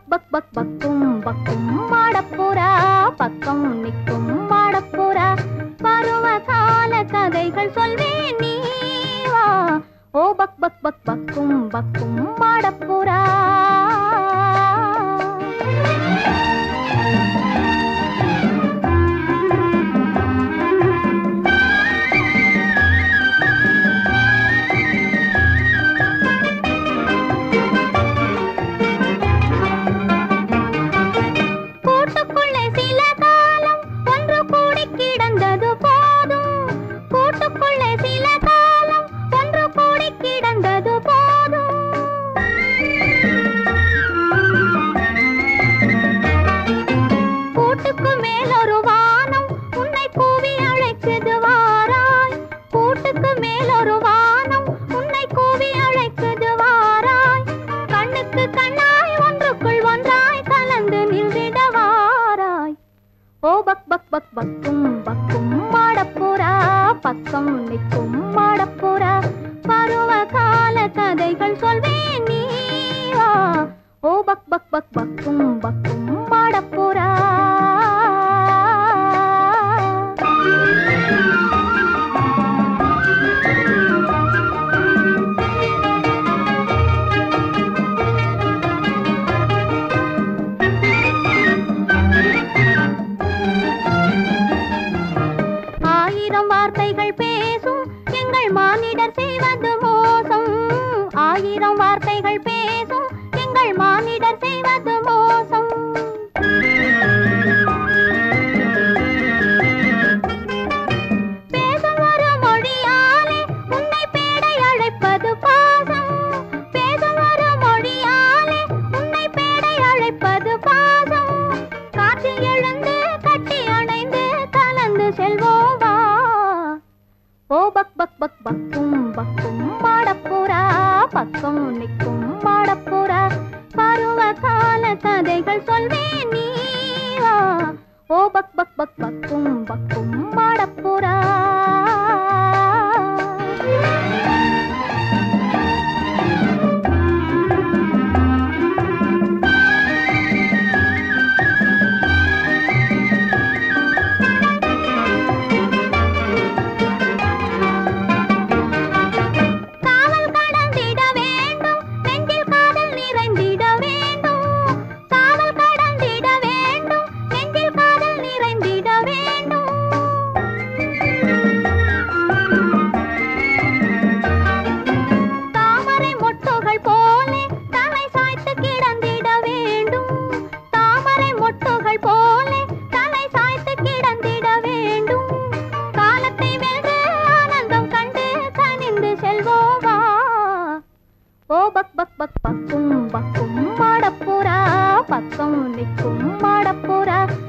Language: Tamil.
பக் பக் பக் பக்கும் பக்கும் மாடப்புறா பக்கம் நிற்கும் மாடப்புறா பருவ கால கதைகள் சொல்வேன் நீ வா ஓ பக் பக் பக் பக்கும் பக்கும் மாடப்புறா கூட்டுக்குள்ளே சில காலம் ஒன்று கூடி கிடந்தது போதும் கூட்டுக்குள்ளே சில காலம் ஒன்று கூடி கிடந்தது போதும் கூட்டுக்கு மேல் ஒரு வானம் உன்னை கூவி அழைக்குது வாராய் கூட்டுக்கு மேல் ஒரு வானம் உன்னை கூவி அழைக்குது வாராய் கண்ணுக்கு கண்ணாய் ஒன்றுக்குள் ஒன்றாய் கலந்து நின்றிட வாராய் ஓ பக் பக் பக் பக்கும் பக்கும் மாடப்புறா பக்கம் நிற்கும் மாடப்புறா பருவ கால கதைகள் சொல்வேன் நீ வா ஓ பக் பக் பக் பக்கும் பக்கும் மாடப்புறா ஆயிரம் வார்த்தைகள் பேசும் எங்கள் மானிடர் செய்வது மோசம் ஆயிரம் வார்த்தைகள் பேசும் எங்கள் மானிடர் செய்வது மோசம் பேசும் ஒரு மொழியாலே உன்னை பேடை அழைப்பது பாசம் பேசும் ஒரு மொழியாலே உன்னை பேடை அழைப்பது பாசம் காற்றில் எழுந்து கட்டி அணைந்து கலந்து செல்வோம் வா ஓ பக் பக் பக் பக்கும் பக்கும் மாடப்புறா பக்கம் நிற்கும் மாடப்புறா பருவ கால கதைகள் சொல்வேன் நீ வா ஓ பக் பக் பக் பக்கும் பக்கும் மாடப்புறா காவல் கடந்திட வேண்டும் நெஞ்சில் காதல் நிறைந்திட வேண்டும் காவல் கடந்திட வேண்டும் நெஞ்சில் காதல் நிறைந்திட வேண்டும் தாமரை மொட்டுகள் போலே தலை சாய்த்து கிடந்திட வேண்டும் தாமரை மொட்டுகள் போலே தலை சாய்த்து கிடந்திட வேண்டும் காலத்தை வென்று ஆனந்தம் கண்டு கனிந்து செல்வோவா ஓ பக் பக் பக் பக்கும் பக்கும் மாடப்புறா பக்கம் நிற்கும் மாடப்புறா